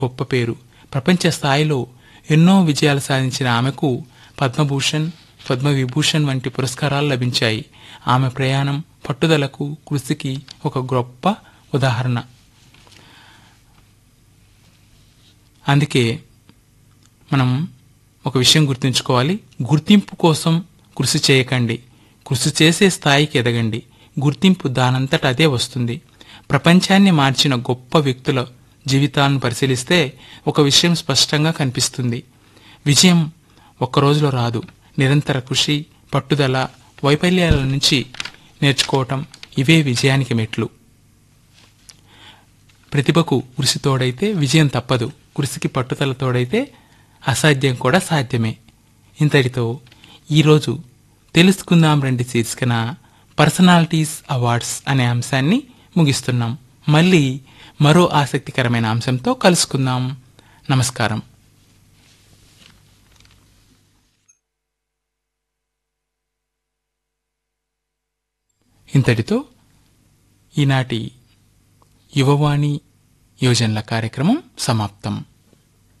గొప్ప పేరు ప్రపంచ స్థాయిలో ఎన్నో విజయాలు సాధించిన ఆమెకు పద్మభూషణ్ పద్మవిభూషణ్ వంటి పురస్కారాలు లభించాయి ఆమె ప్రయాణం పట్టుదలకు కృషికి ఒక గొప్ప ఉదాహరణ అందుకే మనం ఒక విషయం గుర్తుంచుకోవాలి గుర్తింపు కోసం కృషి చేయకండి కృషి చేసే స్థాయికి ఎదగండి గుర్తింపు దానంతట అదే వస్తుంది ప్రపంచాన్ని మార్చిన గొప్ప వ్యక్తుల జీవితాలను పరిశీలిస్తే ఒక విషయం స్పష్టంగా కనిపిస్తుంది విజయం ఒక్క రోజులో రాదు నిరంతర కృషి పట్టుదల వైఫల్యాల నుంచి నేర్చుకోవటం ఇవే విజయానికి మెట్లు ప్రతిభకు కృషి తోడైతే విజయం తప్పదు కృషికి పట్టుదల తోడైతే అసాధ్యం కూడా సాధ్యమే ఇంతటితో ఈరోజు తెలుసుకుందాం రండి శీర్షికన పర్సనాలిటీస్ అవార్డ్స్ అనే అంశాన్ని ముగిస్తున్నాం మళ్ళీ మరో ఆసక్తికరమైన అంశంతో కలుసుకుందాం నమస్కారం ఇంతటితో ఈనాటి యువవాణి యోజనల కార్యక్రమం సమాప్తం